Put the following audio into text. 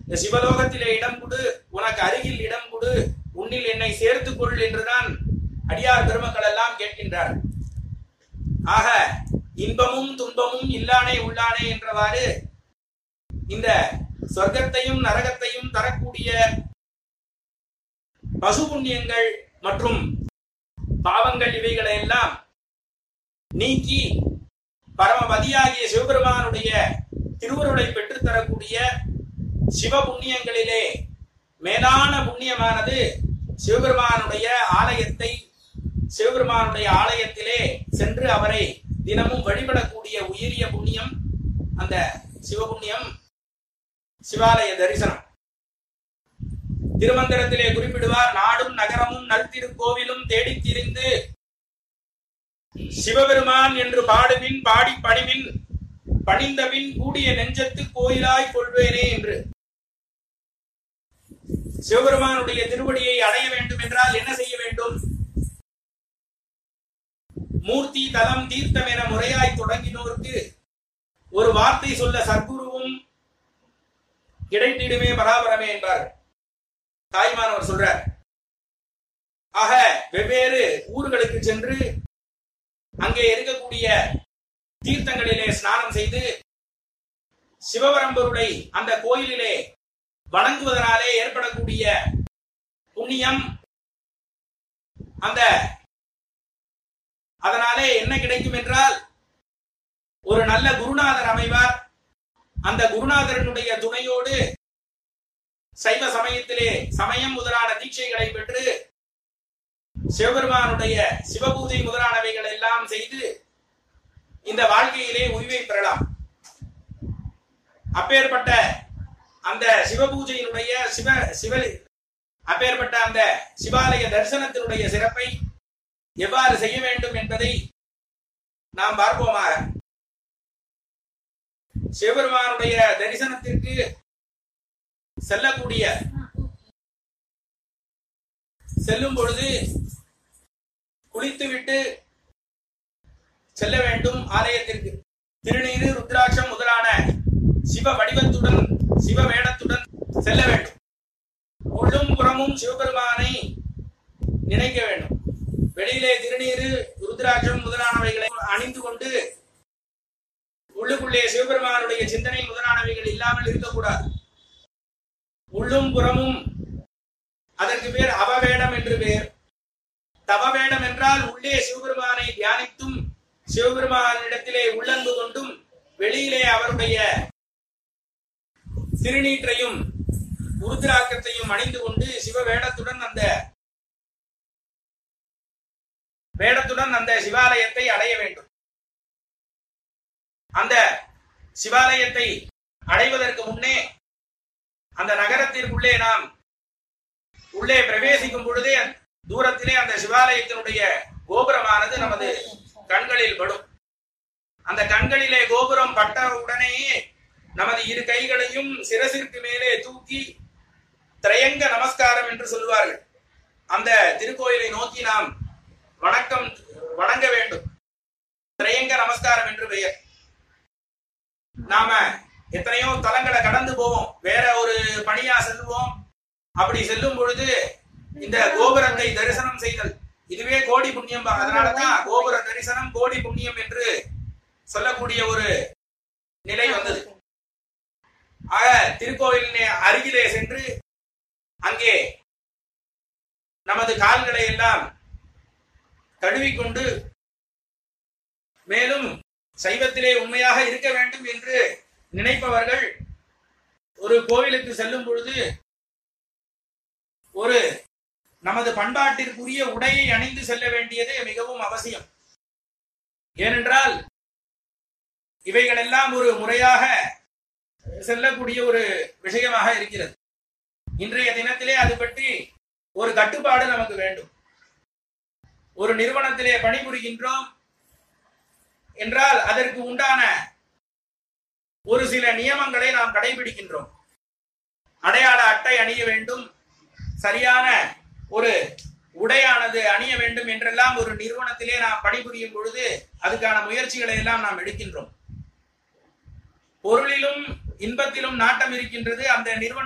இந்த சிவலோகத்திலே இடம் கொடு உனக்கு அருகில் இடம் கொடு உன்னில் என்னை சேர்த்துக் கொள் என்றுதான் அடியார் பெருமக்கள் எல்லாம் கேட்கின்றார் ஆக இன்பமும் துன்பமும் இல்லானே உள்ளானே என்றவாறு இந்த சொர்க்கத்தையும் நரகத்தையும் தரக்கூடிய பசு புண்ணியங்கள் மற்றும் பாவங்கள் இவைகளை எல்லாம் நீக்கி பரமபதியாகிய சிவபெருமானுடைய திருவருளை பெற்றுத் தரக்கூடிய சிவ புண்ணியங்களிலே மேலான புண்ணியமானது சிவபெருமானுடைய ஆலயத்தை சிவபெருமானுடைய ஆலயத்திலே சென்று அவரை தினமும் வழிபடக்கூடிய உயரிய புண்ணியம் அந்த சிவபுண்ணியம் சிவாலய தரிசனம் திருமந்திரத்திலே குறிப்பிடுவார் நாடும் நகரமும் நல்திருக்கோவிலும் தேடித் திரிந்து சிவபெருமான் என்று பாடுவின் பாடி பணிவின் பணிந்தபின் கூடிய நெஞ்சத்து கோயிலாய் கொள்வேனே என்று சிவபெருமானுடைய திருவடியை அடைய வேண்டும் என்றால் என்ன செய்ய வேண்டும் மூர்த்தி தலம் தீர்த்தம் என முறையாய் தொடங்கினோருக்கு ஒரு வார்த்தை சொல்ல சர்க்குருவும் கிடைத்திடுமே பராபரமே என்பார் தாய்மானவர் சொல்றார் ஆக வெவ்வேறு ஊர்களுக்கு சென்று அங்கே இருக்கக்கூடிய தீர்த்தங்களிலே ஸ்நானம் செய்து சிவபரம்பருடைய அந்த கோயிலிலே வணங்குவதனாலே ஏற்படக்கூடிய புண்ணியம் அந்த அதனாலே என்ன கிடைக்கும் என்றால் ஒரு நல்ல குருநாதர் அமைவார் அந்த குருநாதரனுடைய துணையோடு சைவ சமயத்திலே சமயம் முதலான தீட்சைகளை பெற்று சிவபெருமானுடைய சிவபூஜை முதலானவைகள் எல்லாம் செய்து இந்த வாழ்க்கையிலே உரிமை பெறலாம் அப்பேற்பட்ட அந்த சிவபூஜையினுடைய சிவ சிவ அப்பேற்பட்ட அந்த சிவாலய தரிசனத்தினுடைய சிறப்பை எவ்வாறு செய்ய வேண்டும் என்பதை நாம் பார்ப்போமாக சிவபெருமானுடைய தரிசனத்திற்கு செல்லக்கூடிய செல்லும் பொழுது குளித்துவிட்டு செல்ல வேண்டும் ஆலயத்திற்கு திருநீரு ருத்ராட்சம் முதலான சிவ வடிவத்துடன் சிவ வேடத்துடன் செல்ல வேண்டும் உள்ளும் புறமும் சிவபெருமானை நினைக்க வேண்டும் வெளியிலே திருநீரு ருத்ராட்சம் முதலானவைகளை அணிந்து கொண்டு உள்ளுக்குள்ளே சிவபெருமானுடைய சிந்தனை முதலானவைகள் இல்லாமல் இருக்கக்கூடாது உள்ளும் புறமும் அதற்கு பேர் அவவேடம் என்று பேர் தவவேடம் என்றால் உள்ளே சிவபெருமானை தியானித்தும் சிவபெருமானிடத்திலே உள்ளன்பு கொண்டும் வெளியிலே அவருடைய திருநீற்றையும் உருத்திராக்கத்தையும் அணிந்து கொண்டு சிவ வேடத்துடன் அந்த வேடத்துடன் அந்த சிவாலயத்தை அடைய வேண்டும் அந்த சிவாலயத்தை அடைவதற்கு முன்னே அந்த நகரத்திற்குள்ளே நாம் உள்ளே பிரவேசிக்கும் பொழுதே தூரத்திலே அந்த சிவாலயத்தினுடைய கோபுரமானது நமது கண்களில் படும் அந்த கண்களிலே கோபுரம் பட்ட உடனேயே நமது இரு கைகளையும் சிரசிற்கு மேலே தூக்கி திரையங்க நமஸ்காரம் என்று சொல்லுவார்கள் அந்த திருக்கோயிலை நோக்கி நாம் வணக்கம் வணங்க வேண்டும் திரையங்க நமஸ்காரம் என்று பெயர் நாம எத்தனையோ தலங்களை கடந்து போவோம் வேற ஒரு பணியா செல்லுவோம் அப்படி செல்லும் பொழுது இந்த கோபுரத்தை தரிசனம் செய்தல் இதுவே கோடி புண்ணியம் அதனாலதான் கோபுர தரிசனம் கோடி புண்ணியம் என்று சொல்லக்கூடிய ஒரு நிலை வந்தது ஆக திருக்கோயிலின் அருகிலே சென்று அங்கே நமது கால்களை எல்லாம் கழுவிக்கொண்டு மேலும் சைவத்திலே உண்மையாக இருக்க வேண்டும் என்று நினைப்பவர்கள் ஒரு கோவிலுக்கு செல்லும் பொழுது ஒரு நமது பண்பாட்டிற்குரிய உடையை அணிந்து செல்ல வேண்டியது மிகவும் அவசியம் ஏனென்றால் இவைகள் எல்லாம் ஒரு முறையாக செல்லக்கூடிய ஒரு விஷயமாக இருக்கிறது இன்றைய தினத்திலே அது பற்றி ஒரு கட்டுப்பாடு நமக்கு வேண்டும் ஒரு நிறுவனத்திலே பணிபுரிகின்றோம் என்றால் அதற்கு உண்டான ஒரு சில நியமங்களை நாம் கடைபிடிக்கின்றோம் அடையாள அட்டை அணிய வேண்டும் சரியான ஒரு உடையானது அணிய வேண்டும் என்றெல்லாம் ஒரு நிறுவனத்திலே நாம் பணிபுரியும் பொழுது அதுக்கான முயற்சிகளை எல்லாம் நாம் எடுக்கின்றோம் பொருளிலும் இன்பத்திலும் நாட்டம் இருக்கின்றது அந்த நிறுவனம்